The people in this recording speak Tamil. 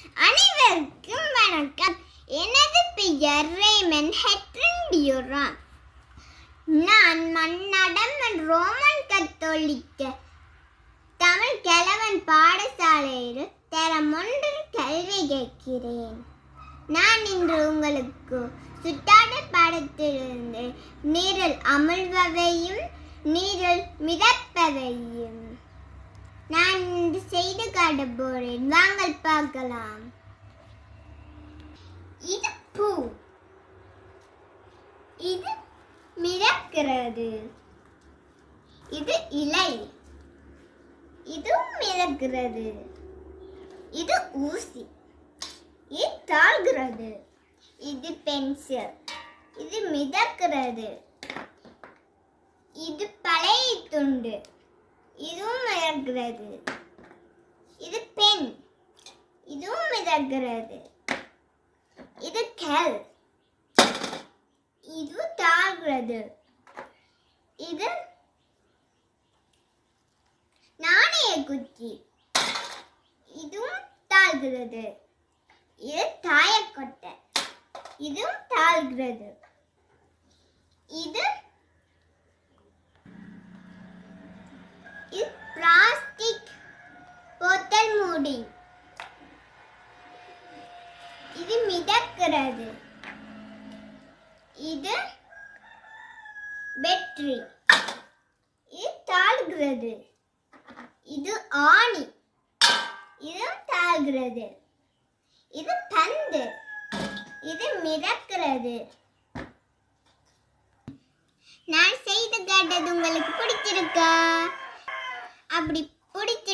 அனைவருக்கும் வணக்கம் எனது பெயர் ரேமன் ஹெட்ரன் டியூரான் நான் மன்னடம் ரோமன் கத்தோலிக்க தமிழ் கிழவன் பாடசாலையில் தரம் ஒன்றில் கல்வி கேட்கிறேன் நான் இன்று உங்களுக்கு சுட்டாட பாடத்திலிருந்து நீரில் அமிழ்பவையும் நீரில் மிதப்பவையும் நான் இன்று செய்து காட்ட போறேன் வாங்கள் பார்க்கலாம் இது பூ இது மிதக்கிறது இது இலை இதுவும் மிதக்கிறது இது ஊசி இது தாழ்கிறது இது பென்சில் இது மிதக்கிறது இது பழைய துண்டு இதுவும் மிதக்கிறது இது பென் இதுவும் மிதக்கிறது இது கல் இது தாழ்கிறது இது நாணய குச்சி இதுவும் தாழ்கிறது இது தாயக்கொட்டை இதுவும் தாழ்கிறது இது இது பிளாஸ்டிக் போத்தல் மூடி இது மிதக்கிறது இது வெற்றி இது தாழ்கிறது இது ஆணி இது தாழ்கிறது இது பந்து இது மிதக்கிறது நான் செய்து காட்டது உங்களுக்கு பிடிச்சிருக்கா அப்படி பிடிச்ச